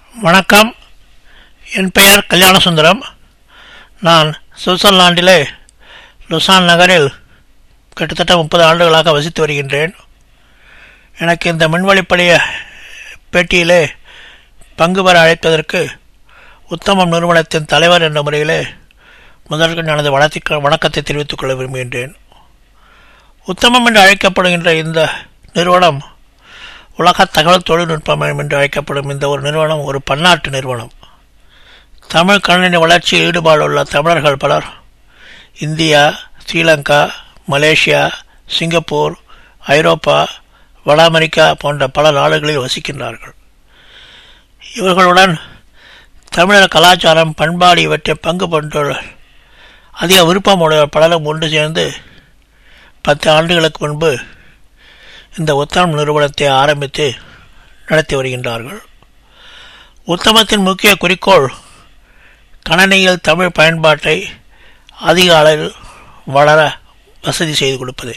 வணக்கம் என் பெயர் கல்யாணசுந்தரம் நான் சுவிட்சர்லாண்டிலே லுசான் நகரில் கிட்டத்தட்ட முப்பது ஆண்டுகளாக வசித்து வருகின்றேன் எனக்கு இந்த மின்வழிப்படைய பேட்டியிலே பங்கு பெற அழைப்பதற்கு உத்தமம் நிறுவனத்தின் தலைவர் என்ற முறையிலே முதல்கள் எனது வளர்த்தி வணக்கத்தை தெரிவித்துக் கொள்ள விரும்புகின்றேன் உத்தமம் என்று அழைக்கப்படுகின்ற இந்த நிறுவனம் உலக தகவல் தொழில்நுட்பம் என்று அழைக்கப்படும் இந்த ஒரு நிறுவனம் ஒரு பன்னாட்டு நிறுவனம் தமிழ் கணினி வளர்ச்சியில் ஈடுபாடுள்ள தமிழர்கள் பலர் India Sri Lanka Malaysia Singapore Europe வட அமெரிக்கா போன்ற பல நாடுகளில் வசிக்கின்றார்கள் இவர்களுடன் தமிழர் கலாச்சாரம் பண்பாடு இவற்றை பங்கு கொண்டுள்ள அதிக விருப்பமுடைய பலரும் ஒன்று சேர்ந்து பத்து ஆண்டுகளுக்கு முன்பு இந்த உத்தமம் நிறுவனத்தை ஆரம்பித்து நடத்தி வருகின்றார்கள் உத்தமத்தின் முக்கிய குறிக்கோள் கணனியில் தமிழ் பயன்பாட்டை அதிக அளவில் வளர வசதி செய்து கொடுப்பது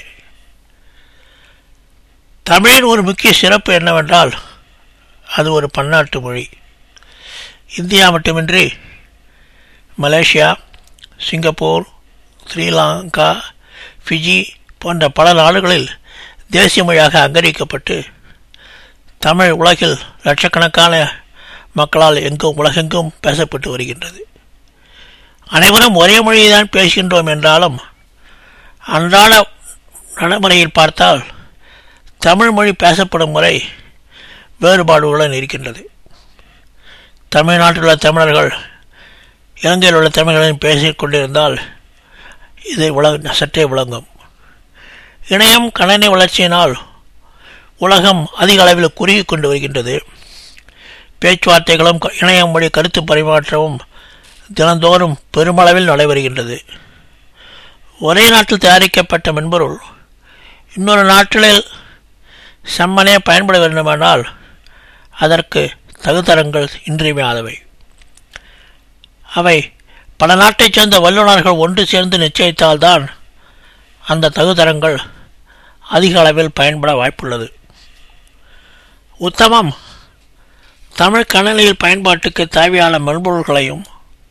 தமிழின் ஒரு முக்கிய சிறப்பு என்னவென்றால் அது ஒரு பன்னாட்டு மொழி இந்தியா மட்டுமின்றி மலேசியா சிங்கப்பூர் ஸ்ரீலங்கா ஃபிஜி போன்ற பல நாடுகளில் தேசிய மொழியாக அங்கீகரிக்கப்பட்டு தமிழ் உலகில் லட்சக்கணக்கான மக்களால் எங்கும் உலகெங்கும் பேசப்பட்டு வருகின்றது அனைவரும் ஒரே மொழியை தான் பேசுகின்றோம் என்றாலும் அன்றாட நடைமுறையில் பார்த்தால் தமிழ் மொழி பேசப்படும் முறை வேறுபாடுகளுடன் இருக்கின்றது தமிழ்நாட்டில் உள்ள தமிழர்கள் இலங்கையில் உள்ள தமிழர்களையும் பேசிக் கொண்டிருந்தால் இது உலக சற்றே விளங்கும் இணையம் கணனி வளர்ச்சியினால் உலகம் அதிக அளவில் குறுகி கொண்டு வருகின்றது பேச்சுவார்த்தைகளும் இணையம் வழி கருத்து பரிமாற்றமும் தினந்தோறும் பெருமளவில் நடைபெறுகின்றது ஒரே நாட்டில் தயாரிக்கப்பட்ட மென்பொருள் இன்னொரு நாட்டில் செம்மனே பயன்பட வேண்டுமானால் அதற்கு தகுதரங்கள் இன்றியமையாதவை அவை பல நாட்டைச் சேர்ந்த வல்லுநர்கள் ஒன்று சேர்ந்து நிச்சயித்தால்தான் அந்த தகுதரங்கள் அதிக அளவில் பயன்பட வாய்ப்புள்ளது உத்தமம் தமிழ் கணனியில் பயன்பாட்டுக்கு தேவையான மென்பொருள்களையும்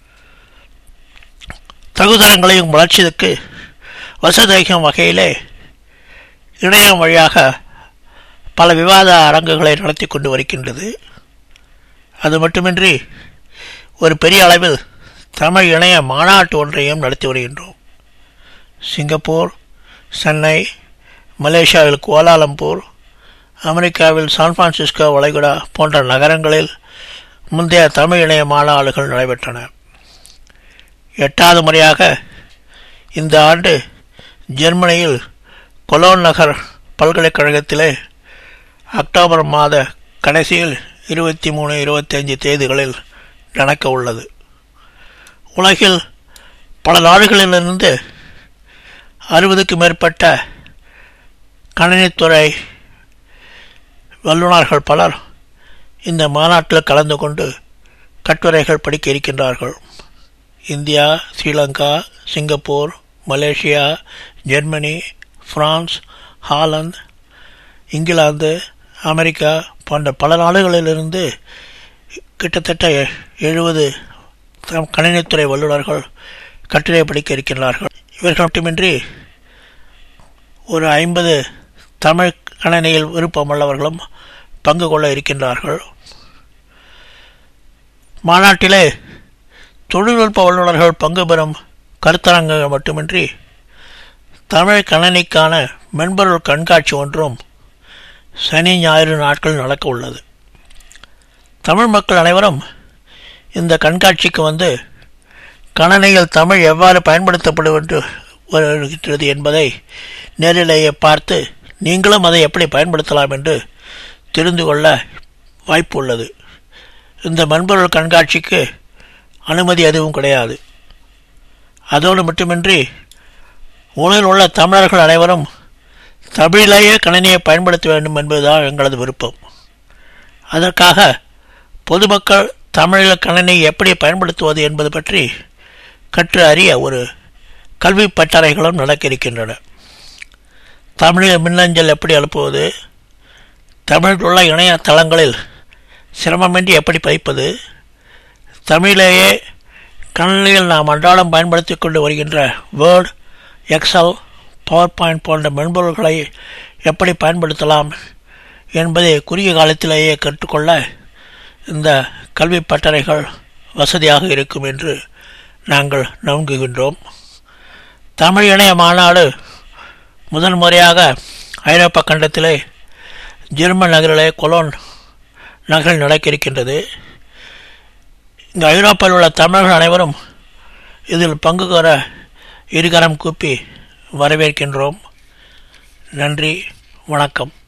தகுதரங்களையும் வளர்ச்சிக்கு வசதிக்கும் வகையிலே இணையம் வழியாக பல விவாத அரங்குகளை நடத்தி கொண்டு வருகின்றது அது மட்டுமின்றி ஒரு பெரிய அளவில் தமிழ் இணைய மாநாட்டு ஒன்றையும் நடத்தி வருகின்றோம் சிங்கப்பூர் சென்னை மலேசியாவில் கோலாலம்பூர் அமெரிக்காவில் சான் பிரான்சிஸ்கோ வளைகுடா போன்ற நகரங்களில் முந்தைய தமிழ் இணைய மாநாடுகள் நடைபெற்றன எட்டாவது முறையாக இந்த ஆண்டு ஜெர்மனியில் கொலோன் நகர் பல்கலைக்கழகத்திலே அக்டோபர் மாத கடைசியில் இருபத்தி மூணு இருபத்தஞ்சு தேதிகளில் நடக்க உள்ளது உலகில் பல நாடுகளிலிருந்து அறுபதுக்கு மேற்பட்ட கணினித்துறை வல்லுநர்கள் பலர் இந்த மாநாட்டில் கலந்து கொண்டு கட்டுரைகள் படிக்க இருக்கின்றார்கள் India Sri Lanka Singapore Malaysia Germany France Holland England America போன்ற பல நாடுகளிலிருந்து கிட்டத்தட்ட எழுபது கணினித்துறை வல்லுநர்கள் கட்டுரை படிக்க இருக்கின்றார்கள் இவர்கள் மட்டுமின்றி ஒரு ஐம்பது தமிழ் கணனியில் விருப்பமுள்ளவர்களும் பங்கு கொள்ள இருக்கின்றார்கள் மாநாட்டிலே தொழில்நுட்ப வல்லுநர்கள் பங்கு பெறும் கருத்தரங்குகள் மட்டுமின்றி தமிழ் கணனிக்கான மென்பொருள் கண்காட்சி ஒன்றும் சனி ஞாயிறு நாட்கள் நடக்க உள்ளது தமிழ் மக்கள் அனைவரும் இந்த கண்காட்சிக்கு வந்து கணனியில் தமிழ் எவ்வாறு பயன்படுத்தப்படுவது வருகின்றது என்பதை நேரிலேயே பார்த்து நீங்களும் அதை எப்படி பயன்படுத்தலாம் என்று தெரிந்து கொள்ள வாய்ப்பு உள்ளது இந்த மென்பொருள் கண்காட்சிக்கு அனுமதி எதுவும் கிடையாது அதோடு மட்டுமின்றி உலகில் உள்ள தமிழர்கள் அனைவரும் தமிழிலேயே கணினியை பயன்படுத்த வேண்டும் என்பதுதான் எங்களது விருப்பம் அதற்காக பொதுமக்கள் தமிழில் கணினி எப்படி பயன்படுத்துவது என்பது பற்றி கற்று அறிய ஒரு கல்வி பட்டறைகளும் நடக்க இருக்கின்றன தமிழில் மின்னஞ்சல் எப்படி அனுப்புவது தமிழில் உள்ள இணையதளங்களில் சிரமமின்றி எப்படி படிப்பது தமிழிலேயே கணினியில் நாம் அன்றாடம் பயன்படுத்தி கொண்டு வருகின்ற வேர்ட் எக்ஸல் பவர் பாயிண்ட் போன்ற மென்பொருள்களை எப்படி பயன்படுத்தலாம் என்பதை குறுகிய காலத்திலேயே கற்றுக்கொள்ள இந்த கல்வி பட்டறைகள் வசதியாக இருக்கும் என்று நாங்கள் நம்புகின்றோம் தமிழ் இணைய மாநாடு முதன் முறையாக ஐரோப்பா கண்டத்திலே ஜெர்மன் நகரிலே கொலோன் நகரில் நடக்க இருக்கின்றது இங்கு ஐரோப்பாவில் உள்ள தமிழர்கள் அனைவரும் இதில் பங்கு கோர இருகரம் கூப்பி வரவேற்கின்றோம் நன்றி வணக்கம்